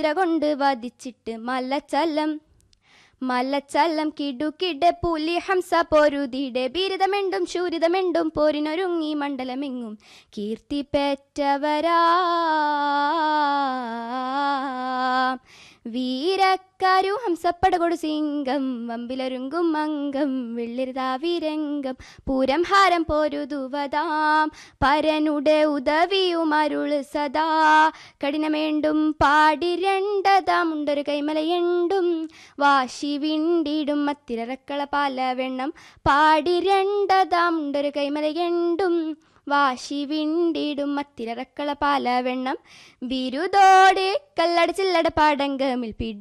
കൊണ്ട് വധിച്ചിട്ട് മലച്ചലം മലച്ചലം കിടുകിട പുലി ഹംസ പൊരുതിടെ ബിരുദമെണ്ടും ശൂരിതമെണ്ടും പോരിനൊരുങ്ങി മണ്ഡലമെങ്ങും കീർത്തി പെറ്റവരാ വീരക്കാരു ഹംസപ്പടകൊടു സിംഗം വമ്പിലൊരുങ്കും അംഗം വെള്ളിരുതാവിരംഗം പൂരം ഹാരം പൊരുതുവതാം പരനുടെ ഉദവിയും അരുള് സദാ കഠിനമേണ്ടും പാടിരണ്ടതാം ഉണ്ടൊരു കൈമലയെണ്ടും വാശി വിണ്ടിടും മത്തിരക്കള പാല വെണ്ണം പാടിരണ്ടതാം ഉണ്ടൊരു കൈമലയെണ്ടും വാശി വിണ്ടിടും മത്തിരക്കള പാല വെണ്ണം ബിരുദോടെ കല്ലട ചില്ലട പാടങ്കമിൽ പിടു